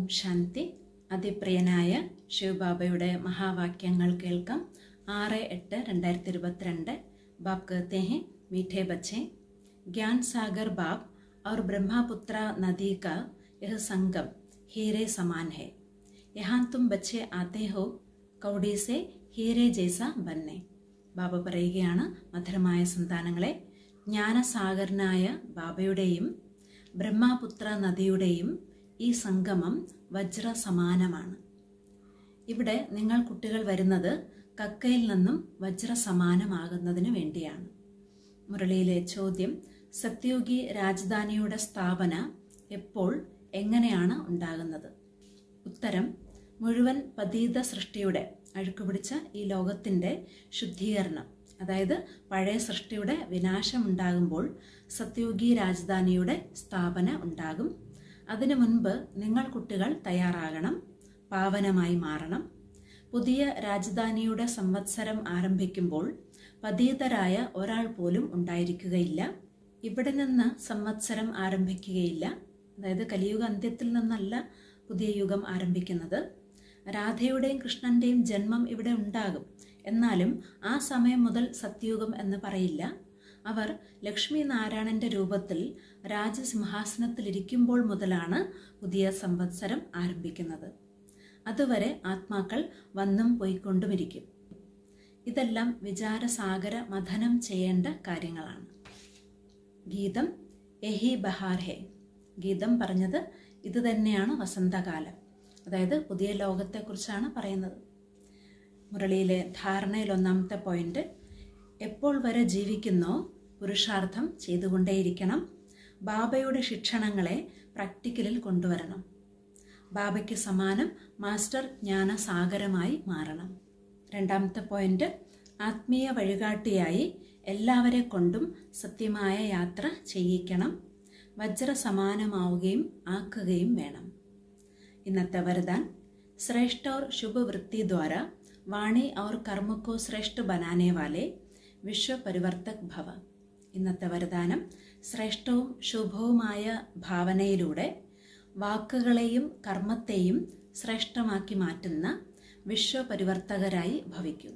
ശാന്തി അതിപ്രിയനായ ശിവബാബയുടെ മഹാവാക്യങ്ങൾ കേൾക്കാം ആറ് എട്ട് രണ്ടായിരത്തി ഇരുപത്തിരണ്ട് ബാബ് कहते हैं मीठे बच्चे ज्ञान सागर बाप और ब्रह्मपुत्र नदी का यह संगम हीरे समान है यहाँ तुम बच्चे आते हो കൗടി സെ ഹീരെ ജേസ ബന്നെ ബാബ പറയുകയാണ് മധുരമായ സന്താനങ്ങളെ ജ്ഞാനസാഗരനായ ബാബയുടെയും ബ്രഹ്മപുത്ര നദിയുടെയും ഈ സംഗമം വജ്ര സമാനമാണ് ഇവിടെ നിങ്ങൾ കുട്ടികൾ വരുന്നത് കക്കയിൽ നിന്നും വജ്ര സമാനമാകുന്നതിന് വേണ്ടിയാണ് മുരളിയിലെ ചോദ്യം സത്യോഗി രാജധാനിയുടെ സ്ഥാപന എപ്പോൾ എങ്ങനെയാണ് ഉണ്ടാകുന്നത് ഉത്തരം മുഴുവൻ പതീത സൃഷ്ടിയുടെ അഴുക്കുപിടിച്ച ഈ ലോകത്തിൻ്റെ ശുദ്ധീകരണം അതായത് പഴയ സൃഷ്ടിയുടെ വിനാശമുണ്ടാകുമ്പോൾ സത്യോഗി രാജധാനിയുടെ സ്ഥാപന ഉണ്ടാകും അതിനു മുൻപ് നിങ്ങൾ കുട്ടികൾ തയ്യാറാകണം പാവനമായി മാറണം പുതിയ രാജധാനിയുടെ സംവത്സരം ആരംഭിക്കുമ്പോൾ പതീതരായ ഒരാൾ പോലും ഉണ്ടായിരിക്കുകയില്ല ഇവിടെ നിന്ന് സംവത്സരം ആരംഭിക്കുകയില്ല അതായത് കലിയുഗ അന്ത്യത്തിൽ നിന്നല്ല പുതിയ യുഗം ആരംഭിക്കുന്നത് രാധയുടെയും കൃഷ്ണന്റെയും ജന്മം ഇവിടെ ഉണ്ടാകും എന്നാലും ആ സമയം മുതൽ സത്യുഗം എന്ന് പറയില്ല അവർ ലക്ഷ്മി നാരായണന്റെ രൂപത്തിൽ രാജസിംഹാസനത്തിലിരിക്കുമ്പോൾ മുതലാണ് പുതിയ സംവത്സരം ആരംഭിക്കുന്നത് അതുവരെ ആത്മാക്കൾ വന്നും പോയിക്കൊണ്ടുമിരിക്കും ഇതെല്ലാം വിചാരസാഗര മഥനം ചെയ്യേണ്ട കാര്യങ്ങളാണ് ഗീതം എഹി ബഹാർ ഹെ ഗീതം പറഞ്ഞത് ഇത് തന്നെയാണ് വസന്തകാലം അതായത് പുതിയ ലോകത്തെക്കുറിച്ചാണ് പറയുന്നത് മുരളിയിലെ ധാരണയിൽ ഒന്നാമത്തെ പോയിന്റ് എപ്പോൾ വരെ ജീവിക്കുന്നോ പുരുഷാർത്ഥം ചെയ്തുകൊണ്ടേയിരിക്കണം ബാബയുടെ ശിക്ഷണങ്ങളെ പ്രാക്ടിക്കലിൽ കൊണ്ടുവരണം ബാബയ്ക്ക് സമാനം മാസ്റ്റർ ജ്ഞാനസാഗരമായി മാറണം രണ്ടാമത്തെ പോയിന്റ് ആത്മീയ വഴികാട്ടിയായി എല്ലാവരെ കൊണ്ടും സത്യമായ യാത്ര ചെയ്യിക്കണം വജ്ര സമാനമാവുകയും ആക്കുകയും വേണം ഇന്നത്തെ വരദാൻ श्रेष्ठ और शुभ वृत्ति द्वारा वाणी और कर्म को श्रेष्ठ बनाने वाले വിശ്വ പരിവർത്തക് ഭവ ഇന്നത്തെ വരദാനം ശ്രേഷ്ഠവും ശുഭവുമായ ഭാവനയിലൂടെ വാക്കുകളെയും കർമ്മത്തെയും ശ്രേഷ്ഠമാക്കി മാറ്റുന്ന വിശ്വപരിവർത്തകരായി ഭവിക്കൂ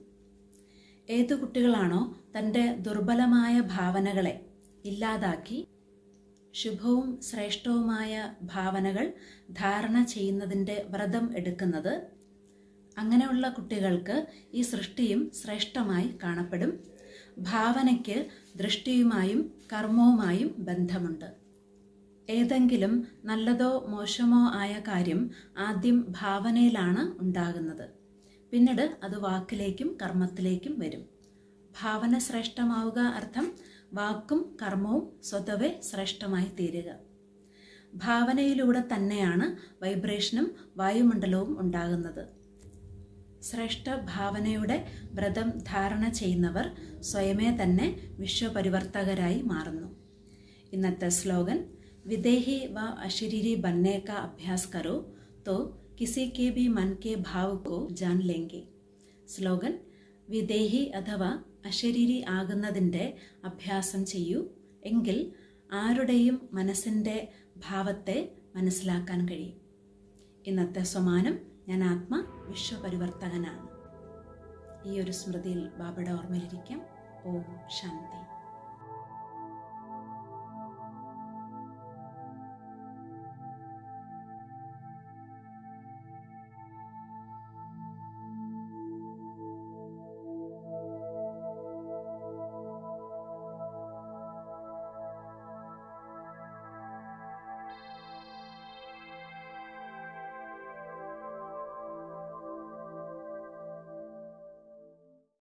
ഏതു കുട്ടികളാണോ തൻ്റെ ദുർബലമായ ഭാവനകളെ ഇല്ലാതാക്കി ശുഭവും ശ്രേഷ്ഠവുമായ ഭാവനകൾ ധാരണ ചെയ്യുന്നതിൻ്റെ വ്രതം എടുക്കുന്നത് അങ്ങനെയുള്ള കുട്ടികൾക്ക് ഈ സൃഷ്ടിയും ശ്രേഷ്ഠമായി കാണപ്പെടും ഭാവനയ്ക്ക് ദൃഷ്ടിയുമായും കർമ്മവുമായും ബന്ധമുണ്ട് ഏതെങ്കിലും നല്ലതോ മോശമോ ആയ കാര്യം ആദ്യം ഭാവനയിലാണ് ഉണ്ടാകുന്നത് പിന്നീട് അത് വാക്കിലേക്കും കർമ്മത്തിലേക്കും വരും ഭാവന ശ്രേഷ്ഠമാവുക അർത്ഥം വാക്കും കർമ്മവും സ്വതവേ ശ്രേഷ്ഠമായി തീരുക ഭാവനയിലൂടെ തന്നെയാണ് വൈബ്രേഷനും വായുമണ്ഡലവും ഉണ്ടാകുന്നത് ശ്രേഷ്ഠ ഭാവനയുടെ വ്രതം ധാരണ ചെയ്യുന്നവർ സ്വയമേ തന്നെ വിശ്വപരിവർത്തകരായി മാറുന്നു ഇന്നത്തെ സ്ലോഗൻ വിദേഹി വ അശരീരി ബന്നെ കാ അഭ്യാസ് കരോ തോ കിസി കെ ബി മൻ കെ ഭാവ് കോ ജാൻ ലെങ്കെ സ്ലോഗൻ വിദേഹി അഥവാ അശരീരി ആകുന്നതിൻ്റെ അഭ്യാസം ചെയ്യൂ എങ്കിൽ ആരുടെയും മനസ്സിൻ്റെ ഭാവത്തെ മനസ്സിലാക്കാൻ കഴിയും ഇന്നത്തെ സമാനം ഞാൻ ആത്മ വിശ്വപരിവർത്തകനാണ് ഈ ഒരു സ്മൃതിയിൽ ബാബയുടെ ഓർമ്മയിലിരിക്കാം ഓം ശാന്തി